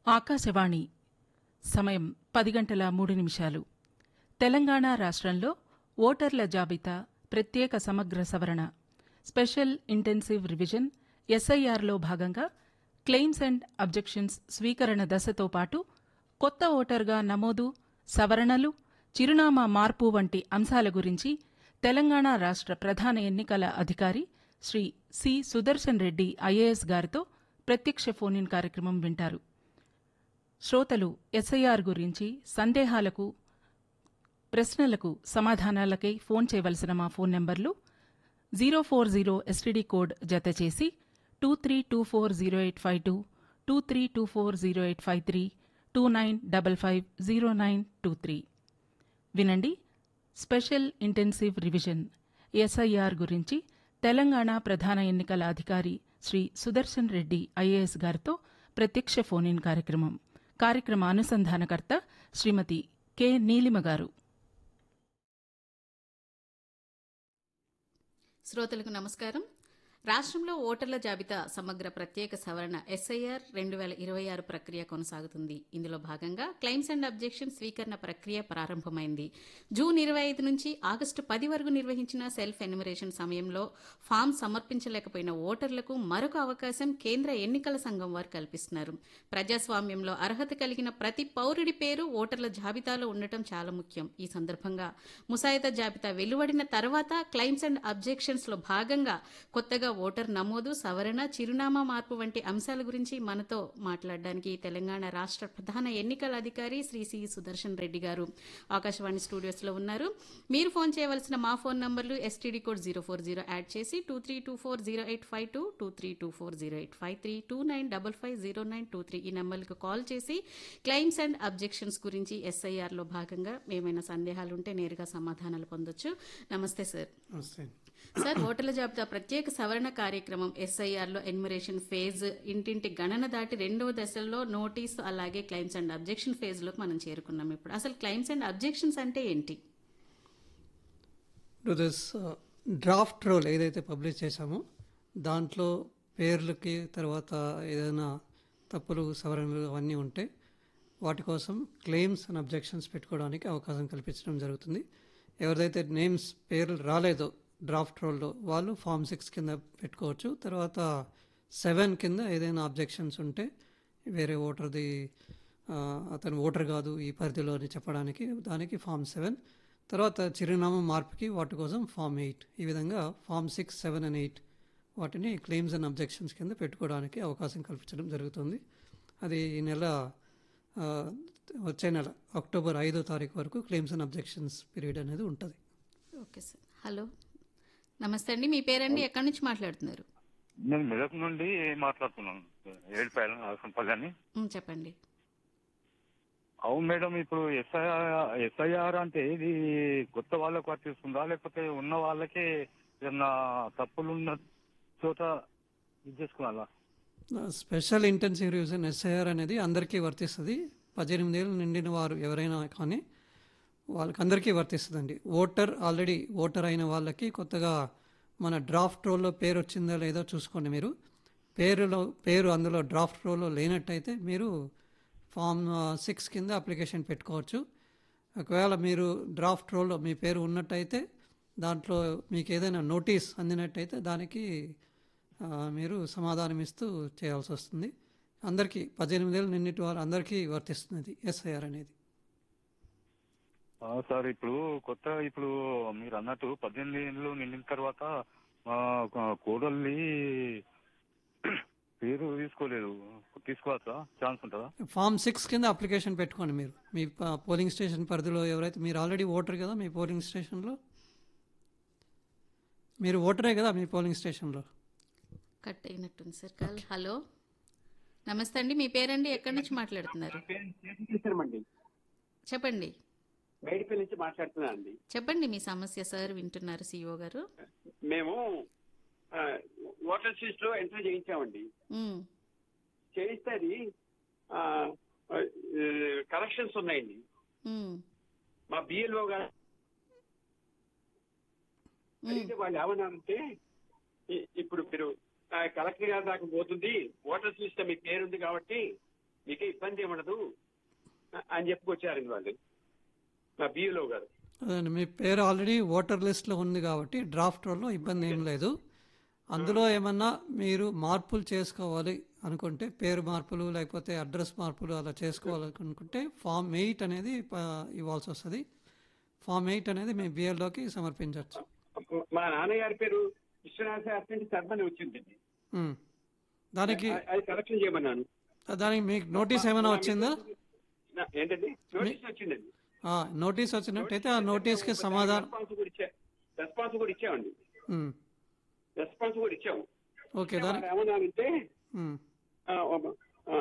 ఆకాశవాణి సమయం పది గంటల మూడు నిమిషాలు తెలంగాణ రాష్ట్రంలో ఓటర్ల జాబితా ప్రత్యేక సమగ్ర సవరణ స్పెషల్ ఇంటెన్సివ్ రివిజన్ ఎస్ఐఆర్లో భాగంగా క్లెయిమ్స్ అండ్ అబ్జెక్షన్స్ స్వీకరణ దశతో పాటు కొత్త ఓటర్గా నమోదు సవరణలు చిరునామా మార్పు వంటి అంశాల గురించి తెలంగాణ రాష్ట్ర ప్రధాన ఎన్నికల అధికారి శ్రీ సి సుదర్శన్ రెడ్డి ఐఏఎస్ గారితో ప్రత్యక్ష ఫోన్ ఇన్ కార్యక్రమం వింటారు శ్రోతలు ఎస్ఐఆర్ గురించి సందేహాలకు ప్రశ్నలకు సమాధానాలకై ఫోన్ చేయవలసిన మా ఫోన్ నంబర్లు zero four zero STD code జత చేసి two three two four zero eight five two two three two four zero eight five three two nine double five zero nine two three వినండి special intensive revision SIR గురించి తెలంగాణ ప్రధాన ఎన్నికల అధికారి Shri Sudarshan Reddy IAS గారితో ప్రత్యక్ష phone in కార్యక్రమం కార్యక్రమ అనుసంధానకర్త శ్రీమతి K Neelima గారు శ్రోతలకు నమస్కారం రాష్ట్రంలో ఓటర్ల జాబితా సమగ్ర ప్రత్యేక సవరణ ఎస్ఐఆర్ రెండు వేల ఇరవై ఆరు ప్రక్రియ కొనసాగుతుంది ఇందులో భాగంగా క్లెయిమ్స్ అండ్ అబ్జెక్షన్ స్వీకరణ ప్రక్రియ ప్రారంభమైంది జూన్ ఇరవై ఐదు నుంచి ఆగస్టు పది వరకు నిర్వహించిన సెల్ఫ్ ఎన్యుమరేషన్ సమయంలో ఫామ్ సమర్పించలేకపోయిన ఓటర్లకు మరొక అవకాశం కేంద్ర ఎన్నికల సంఘం వారు కల్పిస్తున్నారు ప్రజాస్వామ్యంలో అర్హత కలిగిన ప్రతి పౌరుడి పేరు ఓటర్ల జాబితాలో ఉండటం చాలా ముఖ్యం ఈ సందర్భంగా ముసాయిదా జాబితా వెలువడిన తర్వాత క్లెయిమ్స్ అండ్ అబ్జెక్షన్స్ లో భాగంగా కొత్తగా ఓటర్ నమోదు సవరణ చిరునామా మార్పు వంటి అంశాల గురించి మనతో మాట్లాడడానికి తెలంగాణ రాష్ట్ర ప్రధాన ఎన్నికల అధికారి శ్రీ సి సుదర్శన్ రెడ్డి గారు ఆకాశవాణి స్టూడియోస్ లో ఉన్నారు మీరు ఫోన్ చేయవలసిన మా ఫోన్ నంబర్లు STD code zero four zero add చేసి two three two four zero eight five two two three two four zero eight five three two nine double five zero nine two three ఈ నెంబర్లకు call చేసి claims and objections గురించి SIR లో భాగంగా ఏమైనా సందేహాలు ఉంటే నేరుగా సమాధానాలు పొందొచ్చు నమస్తే సార్ నమస్తే సార్ ఓటర్ల జాబితా ప్రత్యేక సవరణ కార్యక్రమం ఎస్ఐఆర్ లో ఎన్యుమరేషన్ ఫేజ్ ఇంటింటి గణన దాటి రెండవ దశలో నోటీస్ అలాగే క్లైమ్స్ అండ్ అబ్జెక్షన్ ఫేజ్ లోకి మనం చేరుకున్నాం ఇప్పుడు అసలు క్లైమ్స్ అండ్ అబ్జెక్షన్స్ అంటే ఏంటి టు దిస్ డ్రాఫ్ట్ రోల్ ఏదైతే పబ్లిష్ చేశామో దాంట్లో పేర్లకి తర్వాత ఏదైనా తప్పులు సవరణలు అవన్నీ ఉంటే వాటి కోసం క్లెయిమ్స్ అండ్ అబ్జెక్షన్స్ పెట్టుకోవడానికి అవకాశం కల్పించడం జరుగుతుంది ఎవరిదైతే నేమ్స్ పేర్లు రాలేదో డ్రాఫ్ట్ రోల్లో వాళ్ళు ఫామ్ సిక్స్ కింద పెట్టుకోవచ్చు తర్వాత సెవెన్ కింద ఏదైనా అబ్జెక్షన్స్ ఉంటే వేరే ఓటర్ది ఆ, అతను ఓటర్ కాదు ఈ పరిధిలో అని చెప్పడానికి దానికి ఫామ్ సెవెన్ తర్వాత చిరునామా మార్పుకి వాటి కోసం ఫామ్ ఎయిట్ ఈ విధంగా form six seven and eight వాటిని క్లెయిమ్స్ అండ్ అబ్జెక్షన్స్ కింద పెట్టుకోవడానికి అవకాశం కల్పించడం జరుగుతుంది అది ఈ నెల ఆ, వచ్చే నెల అక్టోబర్ ఐదో తారీఖు వరకు క్లెయిమ్స్ అండ్ అబ్జెక్షన్స్ పీరియడ్ అనేది ఉంటుంది ఓకే సార్ హలో నమస్తే అండి మీ పేరండి ఎక్కడి నుంచి మాట్లాడుతున్నారు నేను మెదక్ నుండి మాట్లాడుతున్నాను ఏడుపాయల నరసింపల్లి అని ఉమ్, చెప్పండి అవును మేడం ఇప్పుడు ఎస్ఐఆర్ ఎస్ఐఆర్ అంటే ఇది కొత్త వాళ్ళకు వర్తిస్తుందా లేకపోతే ఉన్న వాళ్ళకే ఏదన్నా తప్పులు ఉన్న చోట ఇది చేసుకోవాలా స్పెషల్ ఇంటెన్సివ్ రివిజన్ ఎస్ఐఆర్ అనేది అందరికీ వర్తిస్తుంది పద్దెనిమిది ఏళ్ళు నిండిన వారు ఎవరైనా కానీ వాళ్ళకి అందరికీ వర్తిస్తుందండి ఓటర్ ఆల్రెడీ ఓటర్ అయిన వాళ్ళకి కొత్తగా మన డ్రాఫ్ట్ రోల్లో పేరు వచ్చిందా లేదో చూసుకోండి మీరు పేరులో పేరు అందులో డ్రాఫ్ట్ రోల్లో లేనట్టయితే మీరు ఫామ్ సిక్స్ కింద అప్లికేషన్ పెట్టుకోవచ్చు ఒకవేళ మీరు డ్రాఫ్ట్ రోల్లో మీ పేరు ఉన్నట్టయితే దాంట్లో మీకు ఏదైనా నోటీస్ అందినట్టయితే దానికి ఆ, మీరు సమాధానం ఇస్తూ చేయాల్సి వస్తుంది అందరికీ పద్దెనిమిది ఏళ్ళు నిన్నటి వారు అందరికీ వర్తిస్తుంది ఎస్ఐఆర్ అనేది ఆ, సార్ ఇప్పుడు కొత్త ఇప్పుడు మీరు అన్నట్టు పద్దెనిమిది ఏళ్ళు నిండిన తర్వాత ఆ, కోడల్ని పేరు తీసుకోలేదు తీసుకోవచ్చా ఛాన్స్ ఉంటుందా ఫామ్ సిక్స్ కింద అప్లికేషన్ పెట్టుకోండి మీరు మీ ప- పోలింగ్ స్టేషన్ పరిధిలో ఎవరైతే మీరు ఆల్రెడీ ఓటర్ కదా మీ పోలింగ్ స్టేషన్లో మీరు ఓటరే కదా మీ పోలింగ్ స్టేషన్లో కట్ అయినట్టుంది సార్ కాల్ హలో నమస్తే అండి మీ పేరండి ఎక్కడి నుంచి మాట్లాడుతున్నారు చేశామండి చెప్పండి బయటపల్లి నుంచి మాట్లాడుతున్నా అండి చెప్పండి మీ సమస్య సార్ వింటున్నారు సిఇఓ గారు మేము ఆ, ఓటర్ లిస్ట్ లో ఎంట్రీ చేయించామండి ఉమ్, చేయిస్తే అది కరెక్షన్స్ ఉన్నాయండి ఉమ్, మా బిఎల్ఓ గారు ఉమ్, అడిగితే వాళ్ళు ఏమన్నారంటే ఇ- ఇప్పుడు మీరు ఆ, కలెక్టర్ గారి దాకా పోతుంది ఓటర్స్ లిస్ట్ మీ పేరుంది కాబట్టి మీకే ఇబ్బంది ఏముండదు అ- అని చెప్పుకొచ్చారండి వాళ్ళు మా బిఏలో గారు అదండి మీ పేరు ఆల్రెడీ ఓటర్ లిస్ట్లో ఉంది కాబట్టి డ్రాఫ్ట్ రోల్లో ఇబ్బంది ఏం లేదు అందులో ఏమన్నా మీరు మార్పులు చేసుకోవాలి అనుకుంటే పేరు మార్పులు లేకపోతే అడ్రస్ మార్పులు అలా చేసుకోవాలనుకుంటే ఫామ్ ఎయిట్ అనేది ప- ఇవ్వాల్సి వస్తుంది ఫామ్ ఎయిట్ అనేది మీ బిఎల్లోకి సమర్పించవచ్చు మా నాన్నగారి పేరు విశ్వనాథ శాస్త్రి సర్మని వచ్చిందండి ఉమ్. దానికి అ- అది కరెక్షన్ చేయమన్నాను దానికి మీకు నోటీస్ ఏమైనా వచ్చిందా నా- ఏంటండి నోటీస్ వచ్చిందండి ఆ, నోటీస్ వచ్చినట్టయితే ఆ నోటీస్కి సమాధానం రెస్పాన్స్ కూడా ఇచ్చా రెస్పాన్స్ కూడా ఇచ్చామండి ఉమ్. రెస్పాన్స్ కూడా ఇచ్చాము ఓకే దాని వాళ్ళు ఏమన్నారంటే ఉమ్. ఆ, ఆ,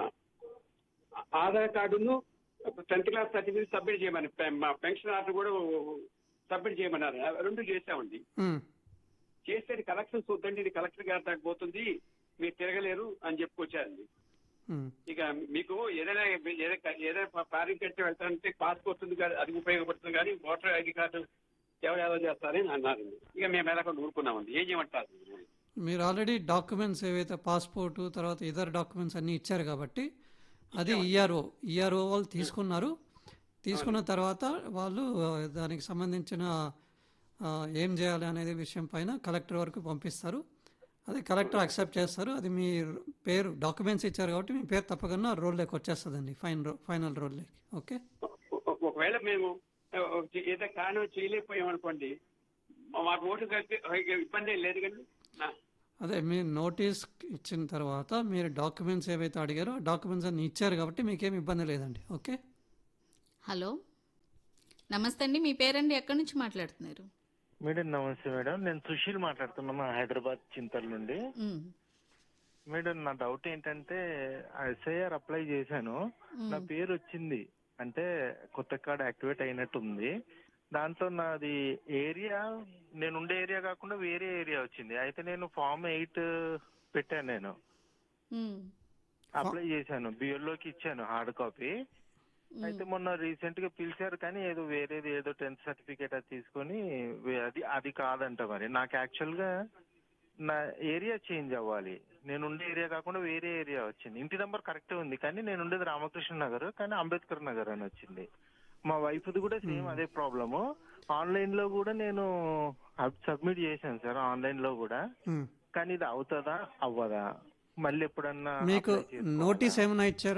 ఆధార్ కార్డును టెన్త్ క్లాస్ సర్టిఫికేట్ సబ్మిట్ చేయమని పె- మా పెన్షన్ ఆర్డర్ కూడా సబ్మిట్ చేయమన్నారు ఆ రెండు చేసామండి ఉమ్. చేస్తే ఇది కలెక్షన్ చూద్దండి ఇది కలెక్టర్ గారి దాకా పోతుంది మీరు తిరగలేరు అని చెప్పుకొచ్చారండి ఉమ్. ఇక మీకు ఏదైనా ఏదైనా ఏదైనా ఫారిన్ కంట్రీ వెళ్తారంటే పాస్పోర్ట్ ఉంది కానీ అది ఉపయోగపడుతుంది కానీ ఓటర్ ఐడి కార్డు ఎవరు ఎలా చేస్తారని అన్నారండి ఇక మేము ఎలా ఊరుకున్నామండి ఏం చేయమంటారు మీరు ఆల్రెడీ డాక్యుమెంట్స్ ఏవైతే పాస్పోర్టు తర్వాత ఇతర డాక్యుమెంట్స్ అన్నీ ఇచ్చారు కాబట్టి అది ఈఆర్ఓ ఈఆర్ఓ వాళ్ళు తీసుకున్నారు తీసుకున్న తర్వాత వాళ్ళు ఆ, దానికి సంబంధించిన ఆ, ఏం చేయాలి అనేది విషయం పైన కలెక్టర్ వరకు పంపిస్తారు అది కలెక్టర్ అక్సెప్ట్ చేస్తారు అది మీ పేరు డాక్యుమెంట్స్ ఇచ్చారు కాబట్టి మీ పేరు తప్పకుండా రోల్లోకి వచ్చేస్తుందండి ఫైన్ రో ఫైనల్ రోల్లోకి ఓకే ఒక- ఒకవేళ మేము ఆ, ఏదో కారణం చేయలేకపోయాం అనుకోండి మాకు ఓటు కలిపి ఇబ్బంది ఏం లేదు కానీ నా- అదే మీరు నోటీస్ ఇచ్చిన తర్వాత మీరు డాక్యుమెంట్స్ ఏవైతే అడిగారో ఆ డాక్యుమెంట్స్ అన్ని ఇచ్చారు కాబట్టి మీకేం ఇబ్బంది లేదండి ఓకే హలో నమస్తే అండి మీ పేరండి ఎక్కడి నుంచి మాట్లాడుతున్నారు మేడం నమస్తే మేడం నేను సుశీల్ మాట్లాడుతున్నాను హైదరాబాద్ చింతల నుండి ఉమ్, మేడం నా డౌట్ ఏంటంటే ఎస్ఐఆర్ అప్లై చేశాను నా పేరు వచ్చింది అంటే కొత్త కార్డ్ యాక్టివేట్ అయినట్టు ఉంది దాంట్లో నాది ఏరియా నేను ఉండే ఏరియా కాకుండా వేరే ఏరియా వచ్చింది అయితే నేను ఫామ్ ఎయిట్ పెట్టాను నేను ఉమ్, అప్లై చేశాను బిఎల్లోకి ఇచ్చాను హార్డ్ కాపీ అయితే మొన్న రీసెంట్ గా పిలిచారు కానీ ఏదో వేరేది ఏదో టెన్త్ సర్టిఫికేట్ అది తీసుకొని వే- అది అది కాదంట మరి నాకు యాక్చువల్ గా నా ఏరియా చేంజ్ అవ్వాలి నేను ఉండే ఏరియా కాకుండా వేరే ఏరియా వచ్చింది ఇంటి నెంబర్ కరెక్టే ఉంది కానీ నేను ఉండేది రామకృష్ణ నగర్ కానీ అంబేద్కర్ నగర్ అని వచ్చింది మా వైఫ్ది కూడా సేమ్ అదే ప్రాబ్లము ఆన్లైన్ లో కూడా నేను సబ్మిట్ చేశాను సార్ ఆన్లైన్ లో కూడా ఉమ్. కానీ ఇది అవుతుందా అవ్వదా మళ్ళీ ఎప్పుడన్నా మీకు apply చేసుకోవాలా? నోటీస్ ఏమైనా ఇచ్చారు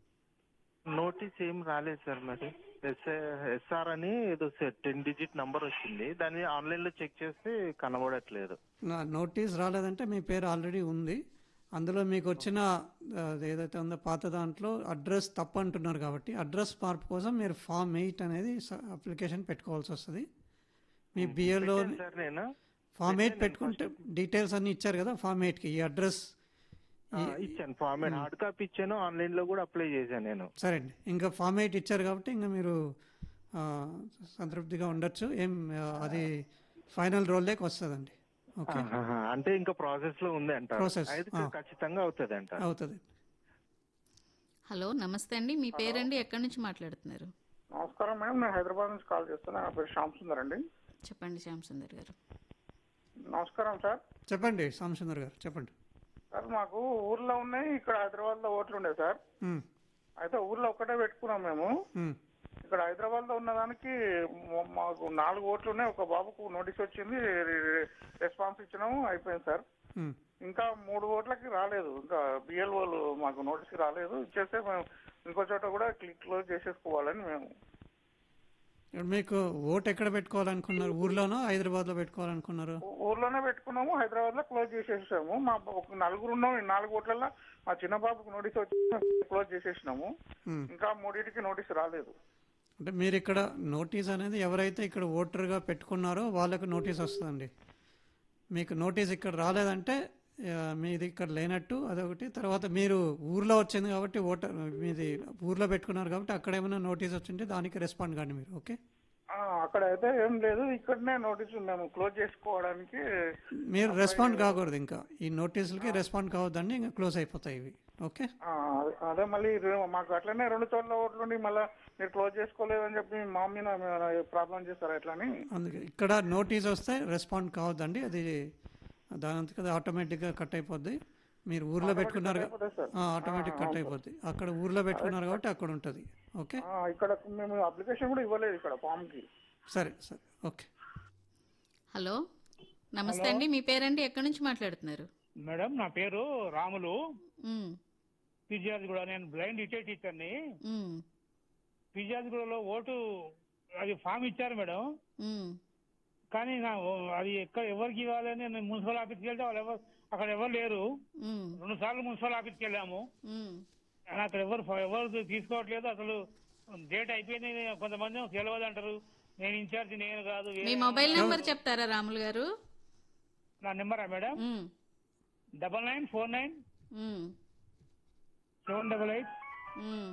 నోటీస్ ఏం రాలేదు సార్ మరి ఎస్ఆర్ అని ఏదో టెన్ డిజిట్ నంబర్ వచ్చింది దాన్ని ఆన్లైన్ లో చెక్ చేస్తే కనబడట్లేదు నా నోటీస్ రాలేదంటే మీ పేరు ఆల్రెడీ ఉంది అందులో మీకు వచ్చిన ఆ, ఏదైతే ఉందో పాత దాంట్లో అడ్రస్ తప్పు అంటున్నారు కాబట్టి అడ్రస్ మార్పు కోసం మీరు ఫామ్ ఎయిట్ అనేది అప్లికేషన్ పెట్టుకోవాల్సి వస్తుంది మీ బిఏలో పెట్టాను సార్ నేను ఫామ్ ఎయిట్ పెట్టుకుంటే డీటెయిల్స్ అన్ని ఇచ్చారు కదా ఫామ్ ఎయిట్కి ఈ అడ్రస్ ఆ, ఇచ్చాను ఫార్మేట్ హార్డ్ కాపీ ఇచ్చాను ఆన్లైన్ లో కూడా అప్లై చేశాను నేను సరే అండి ఇంకా ఫామ్ ఎయిట్ ఇచ్చారు కాబట్టి ఇంకా మీరు ఆ, సంతృప్తిగా ఉండొచ్చు ఏం ఆ, అది ఫైనల్ రోల్లోకి వస్తుందండి ఓకే ఆహాహా. అంటే ఇంకా ప్రాసెస్ లో ఉంది అంటారు Process, అయితే ఆ. ఖచ్చితంగా అవుతుంది అంట అవుతుంది హలో నమస్తే అండి మీ పేరండి ఎక్కడి నుంచి మాట్లాడుతున్నారు నమస్కారం మేడం నేను హైదరాబాద్ నుంచి కాల్ చేస్తున్నా నా పేరు శ్యామ్ సుందర్ అండి చెప్పండి శ్యామ్ సుందర్ గారు నమస్కారం సార్ చెప్పండి సాంసుందర్ గారు చెప్పండి సార్ మాకు ఊర్లో ఉన్నాయి ఇక్కడ హైదరాబాద్ లో ఓట్లు ఉండే సార్ ఉమ్, అయితే ఊర్లో ఒక్కటే పెట్టుకున్నాం మేము ఉమ్, ఇక్కడ హైదరాబాద్ లో ఉన్న దానికి మా- మాకు నాలుగు ఓట్లు ఉన్నాయి ఒక బాబుకు నోటీస్ వచ్చింది రి- రెస్పాన్స్ ఇచ్చినాము అయిపోయింది సార్ ఉమ్. ఇంకా మూడు ఓట్లకి రాలేదు ఇంకా బిఎల్ఓలు మాకు నోటీస్ రాలేదు ఇచ్చేస్తే మేము ఇంకో చోట కూడా క్లిక్ క్లోజ్ చేసేసుకోవాలని మేము ఇప్పుడు మీకు ఓట్ ఎక్కడ పెట్టుకోవాలనుకున్నారు ఊర్లోనో హైదరాబాద్లో పెట్టుకోవాలనుకున్నారు ఊ- ఊర్లోనే పెట్టుకున్నాము హైదరాబాద్ లో క్లోజ్ చేసేసాము మా బ- ఒక నలుగురు ఉన్నాం ఈ నాలుగు ఓట్లలో మా చిన్న బాబుకు నోటీస్ వచ్చి క్లోజ్ చేసేసినాము ఉమ్. ఇంకా మూడింటికి నోటీస్ రాలేదు అంటే మీరు ఇక్కడ నోటీస్ అనేది ఎవరైతే ఇక్కడ ఓటర్గా పెట్టుకున్నారో వాళ్ళకు నోటీస్ వస్తుందండి మీకు నోటీస్ ఇక్కడ రాలేదంటే ఆ, మీది ఇక్కడ లేనట్టు అదొకటి తర్వాత మీరు ఊర్లో వచ్చింది కాబట్టి ఓటర్ మీది ఊర్లో పెట్టుకున్నారు కాబట్టి అక్కడ ఏమైనా నోటీస్ వచ్చింటే దానికి రెస్పాండ్ కండి మీరు ఓకే ఆ, అక్కడ అయితే ఏం లేదు ఇక్కడనే నోటీస్ మేము క్లోజ్ చేసుకోవడానికి మీరు రెస్పాండ్ కాకూడదు ఇంకా ఈ నోటీసులకి రెస్పాండ్ కావద్దండి ఇంకా క్లోజ్ అయిపోతాయి ఇవి ఓకే ఆ, అదే- అదే మళ్ళీ రె- మాకు అట్లనే రెండు చోట్ల ఓట్లుండి మళ్ళీ మీరు క్లోజ్ చేసుకోలేదని చెప్పి మా మీద ప్రాబ్లం చేస్తారా ఎట్లా అని అందుకే ఇక్కడ నోటీస్ వస్తే రెస్పాండ్ కావద్దండి అది దాని అంతకు అది ఆటోమేటిక్గా కట్ అయిపోద్ది మీరు ఊర్లో పెట్టుకున్నారు కా- అయిపోతుంది సార్. ఆ, ఆటోమేటిక్ కట్ అయిపోద్ది అక్కడ ఊర్లో పెట్టుకున్నారు కాబట్టి అక్కడ ఉంటుంది ఓకే ఆ, ఇక్కడ మేము అప్లికేషన్ కూడా ఇవ్వలేదు ఇక్కడ ఫామ్ కి సరే సరే ఓకే హలో నమస్తే అండి మీ పేరండి ఎక్కడి నుంచి మాట్లాడుతున్నారు మేడం నా పేరు రాములు ఉమ్, పిజిఆర్ కూడా నేను బ్లైండ్ రిటైర్ టీచర్ని ఉమ్, పిజిఆర్ గూడలో ఓటు అది ఫామ్ ఇచ్చారు మేడం ఉమ్, కానీ నా ఓ- అది ఎక్కడ ఎవరికి ఇవ్వాలని నేను మున్సిపల్ ఆఫీస్కి వెళ్తే వాళ్ళు ఎవరు అక్కడ ఎవరు లేరు ఉమ్, రెండు సార్లు మున్సిపల్ ఆఫీస్కి వెళ్ళాము ఉమ్. కానీ అక్కడ ఎవరు ఎవరు తీసుకోవట్లేదు అసలు డేట్ అయిపోయింది కొంతమంది ఏమో తెలియదు అంటారు నేను ఇన్ఛార్జ్ నేను కాదు వేరే మీ మొబైల్ నెంబర్ చెప్తారా రాములు గారు నా నెంబరా మేడం ఉమ్, డబల్ నైన్ ఫోర్ నైన్ ఉమ్, సెవెన్ డబల్ ఎయిట్ ఉమ్.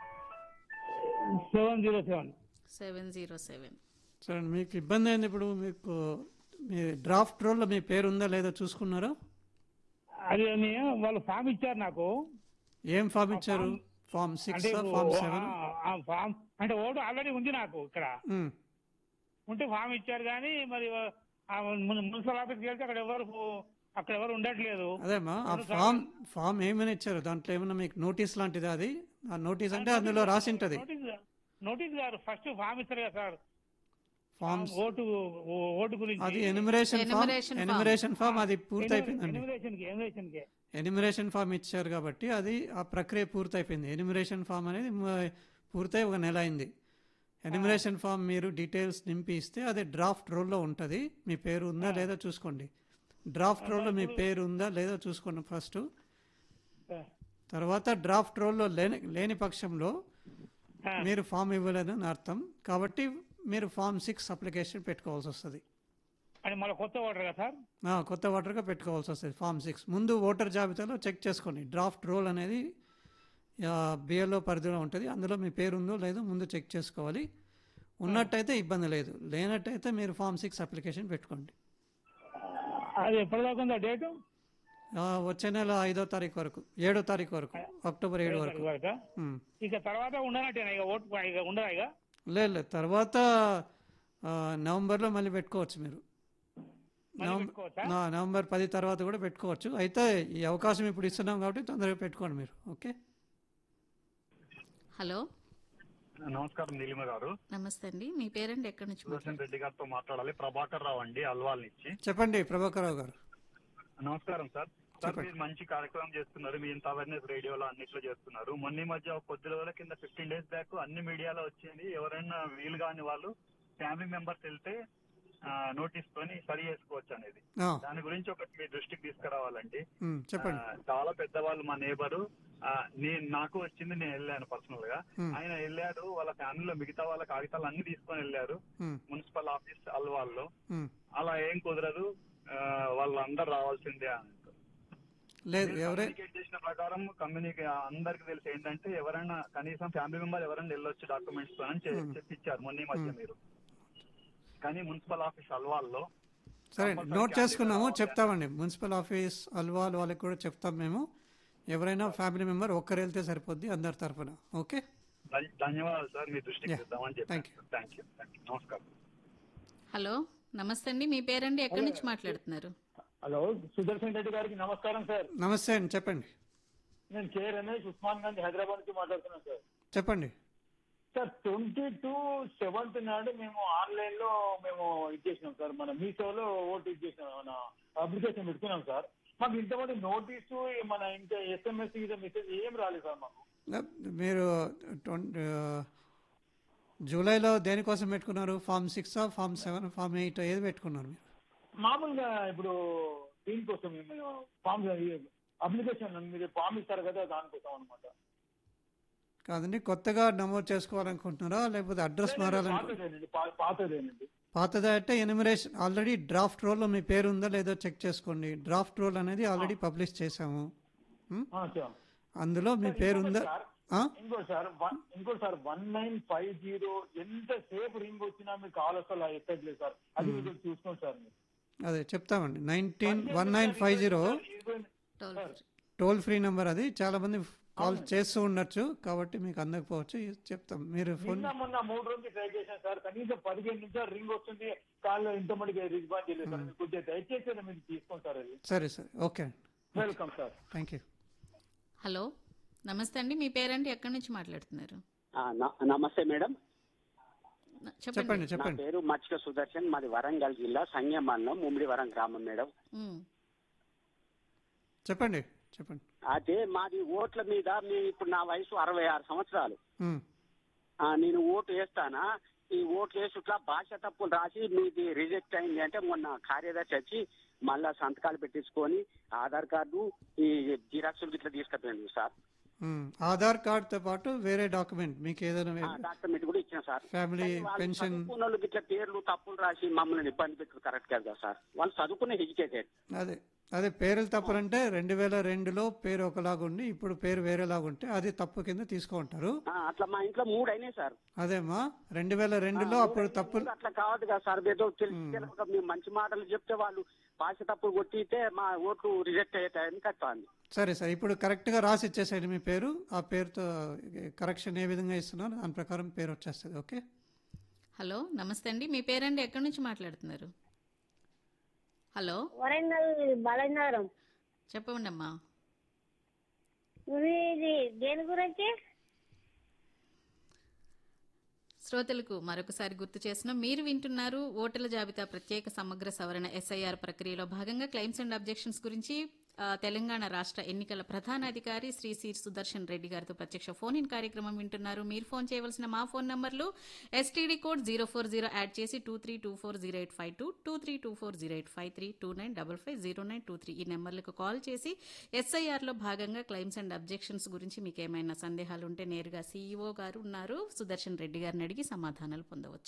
Seven zero seven seven zero seven సరే మీకు ఇబ్బంది అయింది ఇప్పుడు మీకు మీ డ్రాఫ్ట్ రోల్లో మీ పేరు ఉందా లేదో చూసుకున్నారా అది నేను వాళ్ళు ఫామ్ ఇచ్చారు నాకు ఏం ఫామ్ ఇచ్చారు ఫామ్ సిక్స్ అంటే ఫామ్ ఓ- సెవెన్ ఆ- ఆ ఫామ్ అంటే ఓటు ఆల్రెడీ ఉంది నాకు ఇక్కడ ఉంటే ఫామ్ ఇచ్చారు కానీ మరి ఆ మున్- మున్సిపల్ ఆఫీస్కి వెళ్తే అక్కడ ఎవరు అక్కడ ఎవరు ఉండట్లేదు అదేమ్మా ఆ రెండు ఫామ్ ఫామ్ ఏమని ఇచ్చారు దాంట్లో ఏమన్నా మీకు నోటీస్ లాంటిది అది ఆ నోటీస్ అంటే అందులో రాసి ఉంటుంది నోటీస్ నోటీస్ గారు ఫస్ట్ ఫామ్ ఇస్తారు కదా సార్ ఫామ్స్ ఓటు ఓ- ఓటు గురించి అది enumeration form Enumeration form. Enumeration form అది పూర్తయిపోయిందండి ఎనిమిదేషన్ కి ఎనిమిదేషన్ కి ఎనిమిరేషన్ ఫామ్ ఇచ్చారు కాబట్టి అది ఆ ప్రక్రియ పూర్తయిపోయింది ఎనిమిరేషన్ ఫామ్ అనేది మ- పూర్తయి ఒక నెల అయింది ఎనిమిరేషన్ ఫామ్ మీరు డీటెయిల్స్ నింపి ఇస్తే అది డ్రాఫ్ట్ రోల్లో ఉంటుంది మీ పేరు ఉందా లేదో చూసుకోండి డ్రాఫ్ట్ రోల్లో మీ పేరు ఉందా లేదో చూసుకోండి ఫస్ట్ తర్వాత డ్రాఫ్ట్ రోల్లో లేని లేని పక్షంలో మీరు ఫామ్ ఇవ్వలేదని అర్థం కాబట్టి మీరు ఫామ్ సిక్స్ అప్లికేషన్ పెట్టుకోవాల్సి వస్తుంది అని మళ్ళీ కొత్త ఓటర్ కదా సార్ ఆ, కొత్త ఓటర్గా పెట్టుకోవాల్సి వస్తుంది ఫామ్ సిక్స్ ముందు ఓటర్ జాబితాలో చెక్ చేసుకోండి డ్రాఫ్ట్ రోల్ అనేది బిఎల్ఓ పరిధిలో ఉంటుంది అందులో మీ పేరు ఉందో లేదో ముందు చెక్ చేసుకోవాలి ఉన్నట్టయితే ఇబ్బంది లేదు లేనట్టయితే మీరు ఫామ్ సిక్స్ అప్లికేషన్ పెట్టుకోండి అది ఎప్పటిదాకా ఉందా డేటు ఆ, వచ్చే నెల ఐదో తారీఖు వరకు ఏడో తారీఖు వరకు అక్టోబర్ ఏడు వరకు వరకా? ఉమ్. ఇక తర్వాత ఉండనట్టేనా ఇక ఓటు ఇక ఉండదా ఇక లేదు లేదు తర్వాత ఆ, నవంబర్లో మళ్ళీ పెట్టుకోవచ్చు మీరు మళ్ళీ నవం- పెట్టుకోవచ్చా? నా- నవంబర్ పది తర్వాత కూడా పెట్టుకోవచ్చు అయితే ఈ అవకాశం ఇప్పుడు ఇస్తున్నాం కాబట్టి తొందరగా పెట్టుకోండి మీరు ఓకే హలో నమస్కారం నీలిమ గారు నమస్తే అండి మీ పేరండి ఎక్కడి నుంచి సుదర్శన్ మాట్లాడుతున్నారు రెడ్డి గారితో మాట్లాడాలి ప్రభాకర్ రావు అండి అల్వాల్ నుంచి చెప్పండి ప్రభాకర్ రావు గారు నమస్కారం సార్ సార్ చెప్పండి. మీరు మంచి కార్యక్రమం చేస్తున్నారు మీ ఇంత అవేర్నెస్ రేడియోలో అన్నిట్లో చేస్తున్నారు మొన్న ఈ మధ్య ఒక కొద్ది రోజుల కింద ఫిఫ్టీన్ డేస్ బ్యాక్ అన్ని మీడియాలో వచ్చింది ఎవరైనా వీలు కాని వాళ్ళు ఫ్యామిలీ మెంబర్స్ వెళ్తే నోటీస్ తోని సరి చేసుకోవచ్చు అనేది ఆ, దాని గురించి ఒకటి మీ దృష్టికి తీసుకురావాలండి ఉమ్, చెప్పండి ఆ, చాలా పెద్దవాళ్ళు మా నేబరు నేను నాకు వచ్చింది నేను వెళ్ళాను పర్సనల్ గా Hmm. ఆయన వెళ్ళారు వాళ్ళ ఫ్యామిలీలో మిగతా వాళ్ళ కాగితాలు అన్ని తీసుకొని వెళ్ళారు ఉమ్, మున్సిపల్ ఆఫీస్ అల్వాల్లో ఉమ్. అలా ఏం కుదరదు ఆ, వాళ్ళందరూ రావాల్సిందే అని అంటారు. లేదు మీరు ఎవరే కమ్యూనికేట్ చేసిన ప్రకారం కమ్యూనికే అందరికి తెలిసి ఏంటంటే ఎవరైనా కనీసం ఫ్యామిలీ మెంబర్ ఎవరైనా వెళ్ళొచ్చు డాక్యుమెంట్స్ తో అని చె- Hmm. చెప్పించారు మొన్న ఈ మధ్య మీరు కానీ మున్సిపల్ ఆఫీస్ అల్వాల్లో సరే కంపల్సరీ నోట్ చేసుకున్నాము క్యాండిడేట్ చెప్తామండి మున్సిపల్ ఆఫీస్ అల్వాల్ వాళ్ళకి కూడా చెప్తాం మేము ఎవరైనా ఫ్యామిలీ మెంబర్ ఒక్కరు వెళ్తే సరిపోద్ది అందరి తరఫున ఓకే ధన్- ధన్యవాదాలు సార్ మీ దృష్టికి Yeah. తెద్దామని Thank చెప్పాను థ్యాంక్ యూ థ్యాంక్ యూ నమస్కారం హలో నమస్తే అండి మీ పేరండి ఎక్కడి నుంచి మాట్లాడుతున్నారు హలో సుదర్శన్ రెడ్డి గారికి నమస్కారం సార్ నమస్తే అండి చెప్పండి నేను కే రమేష్ ఉస్మాన్ గంజ్ హైదరాబాద్ నుంచి మాట్లాడుతున్నాను సార్ చెప్పండి సార్ ట్వంటీ టూ సెవెంత్ నాడు మేము ఆన్లైన్ లో మేము ఇచ్చేసినాం సార్ మన మీషోలో ఓటు ఇచ్చేసినాం మన అప్లికేషన్ పెట్టుకున్నాం సార్ మాకు ఇంతమంది నోటీసు మన ఇంకా ఎస్ఎంఎస్ ఇది మెసేజ్ ఏం రాలేదు సార్ మాకు మీరు ట్వంటీ జూలైలో దేనికోసం పెట్టుకున్నారు form six form seven form eight ఏది పెట్టుకున్నారు మీరు మామూలుగా ఇప్పుడు దీనికోసం మేము ఫామ్ అప్లికేషన్ మీరు ఫామ్ ఇస్తారు కదా దానికోసం అనమాట కాదండి కొత్తగా నమోదు చేసుకోవాలనుకుంటున్నారా లేకపోతే అడ్రస్ మారాలనుకుంటున్నారా పాతదేనండి పా- పాతదేనండి పాతదా అంటే ఎనిమిరేషన్ ఆల్రెడీ డ్రాఫ్ట్ రోల్లో మీ పేరు ఉందో లేదో చెక్ చేసుకోండి డ్రాఫ్ట్ రోల్ అనేది ఆల్రెడీ పబ్లిష్ చేశాము ఉం? ఆ, సార్ అందులో మీ పేరు ఉందా సార్ ఆ? ఇంకోటి సార్ వన్ ఇంకోటి sir one nine five zero ఎంత సేపు రింగ్ వచ్చినా మీకు కాల్ అసలు ఎక్కట్లేదు సార్ అది మీరు చూసుకోండి సార్ మీరు. అదే చెప్తామండి nineteen one nine five zero ఇరవై- toll free. Toll free number అది చాలా మంది కాల్ చేస్తూ ఉండొచ్చు కాబట్టి మీకు అందకపోవచ్చు ఇది చెప్తాం మీరు ఫోన్ నిన్న మొన్న మూడు రోజులు ట్రై చేశాను సార్ కనీసం పదిహేను నిమిషాలు రింగ్ వస్తుంది కాల్లో ఇంత మందికి రెస్పాన్స్ చేయలేదు సార్ మీరు కొద్దిగా దయచేసి మీరు తీసుకోండి సార్ అది సరే సరే okay welcome sir thank you hello నమస్తే అండి మీ పేరండి ఎక్కడి నుంచి మాట్లాడుతున్నారు ఆ, న- నమస్తే మేడం న- చెప్పండి నా చెప్పండి పేరు మచ్చిక సుదర్శన్ మాది వరంగల్ జిల్లా సంగం మండలం ముమ్మిడివరం గ్రామం మేడం ఉమ్, చెప్పండి చెప్పండి అయితే మాది ఓట్ల మీద మీ ఇప్పుడు నా వయసు అరవై ఆరు సంవత్సరాలు ఉమ్, ఆ, నేను ఓటు వేస్తానా ఈ ఓట్లు వేసుట్లా భాష తప్పులు రాసి మీది రిజెక్ట్ అయింది అంటే మొన్న కార్యదర్శి వచ్చి మళ్ళా సంతకాలు పెట్టించుకొని ఆధార్ కార్డు ఈ జిరాక్సులు ఇట్లా తీసుకుపోయింది సార్ ఉమ్. ఆధార్ కార్డ్తో పాటు వేరే డాక్యుమెంట్ మీకు ఏదైనా ఆ, డాక్యుమెంట్ కూడా ఇచ్చిన సార్ ఫ్యామిలీ కానీ వాళ్ళు పెన్షన్ చదువుకున్న వాళ్ళకి ఇట్లా పేర్లు తప్పులు రాసి మమ్మల్ని ఇబ్బంది పెట్టు కరెక్ట్ కదా సార్ వాళ్ళు చదువుకునే ఎడ్యుకేటెడ్ అదే అదే పేర్లు తప్పులంటే రెండు వేల రెండులో పేరు ఒకలాగా ఉండి ఇప్పుడు పేరు వేరేలాగా ఉంటే అది తప్పు కింద తీసుకుంటారు ఆ, అట్లా మా ఇంట్లో మూడు అయినాయి సార్ అదేమ్మా రెండు వేల రెండులో అప్పుడు తప్పులు అట్లా కావద్దు కదా సార్ ఏదో తెలిసి తెలియక మేము మంచి మాటలు చెప్తే వాళ్ళు భాష తప్పులు కొట్టితే మా ఓట్లు రిజెక్ట్ అయ్యే టైం కట్టాలి సరే సార్ ఇప్పుడు కరెక్ట్గా రాసి ఇచ్చేసేయండి మీ పేరు ఆ పేరుతో కరెక్షన్ ఏ విధంగా ఇస్తున్నారో దాని ప్రకారం పేరు వచ్చేస్తుంది ఓకే హలో నమస్తే అండి మీ పేరండి ఎక్కడి నుంచి మాట్లాడుతున్నారు హలో వరంగల్ బాలనగరం చెప్పండి అమ్మా ఇది దేని గురించి శ్రోతలకు మరొకసారి గుర్తు చేసిన మీరు వింటున్నారు ఓటర్ల జాబితా ప్రత్యేక సమగ్ర సవరణ ఎస్ఐఆర్ ప్రక్రియలో భాగంగా క్లెయిమ్స్ అండ్ అబ్జెక్షన్స్ గురించి ఆ, తెలంగాణ రాష్ట్ర ఎన్నికల ప్రధాన అధికారి శ్రీ సి సుదర్శన్ రెడ్డి గారితో ప్రత్యక్ష ఫోన్ ఇన్ కార్యక్రమం వింటున్నారు మీరు ఫోన్ చేయవలసిన మా ఫోన్ నంబర్లు STD code zero four zero add చేసి two three two four zero eight five two two three two four zero eight five three two nine double five zero nine two three ఈ నెంబర్లకు call చేసి ఎస్ఐఆర్లో భాగంగా claims and objections గురించి మీకు ఏమైనా సందేహాలు ఉంటే నేరుగా సీఈఓ గారు ఉన్నారు సుదర్శన్ రెడ్డి గారిని అడిగి సమాధానాలు పొందవచ్చు